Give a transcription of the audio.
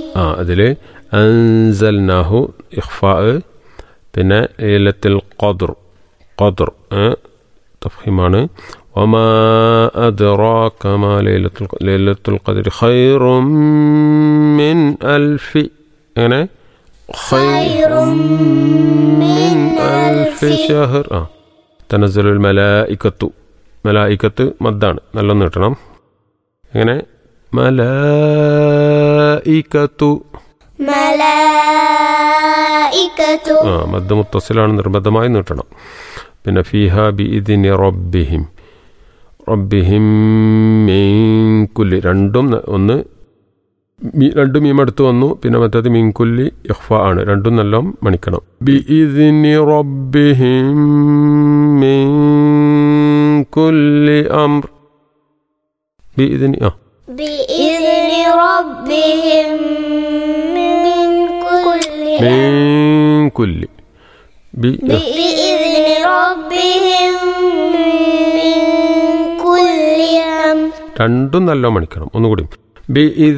ആ അതിൽ അൻസൽനാഹു ഇഖ്ഫാ പിന്നെ ലൈലത്തുൽ ഖദ്ർ ഖദ്ർ തഫീമാണ് وما أدراك ما ليلة الق- ليلة القدر خير من ألف يعني خير من ألف شهر آه. تنزل الملائكة ملائكة മദ്ദാണ് നല്ല നീട്ടണം എങ്ങനെ മലായിക്കത്തു ملائكة ആ മദ്ദ മുത്തസിലാണ് നിർബന്ധമായി നീട്ടണം പിന്നെ ഫിഹ ബി ഇതിന് റബ്ബിഹിം റബ്ബിഹിം മീൻകുല്ലി രണ്ടും ന- ഒന്ന് മീ- രണ്ട് മീം അടുത്ത് വന്നു പിന്നെ മറ്റേത് മീൻകുല്ലി ഇഹ്ഫ ആണ് രണ്ടും നല്ല മണിക്കണം ബി ഇതിന് റബ്ബിഹിം മീൻകുല്ലി അംർ ബി ഇതിന് ആ بإذن ربهم من كل മീൻകുല്ലി ബി ആ. بإذن ربهم من كل أمر രണ്ടും നല്ല മണിക്കണം ഒന്നുകൂടി ബി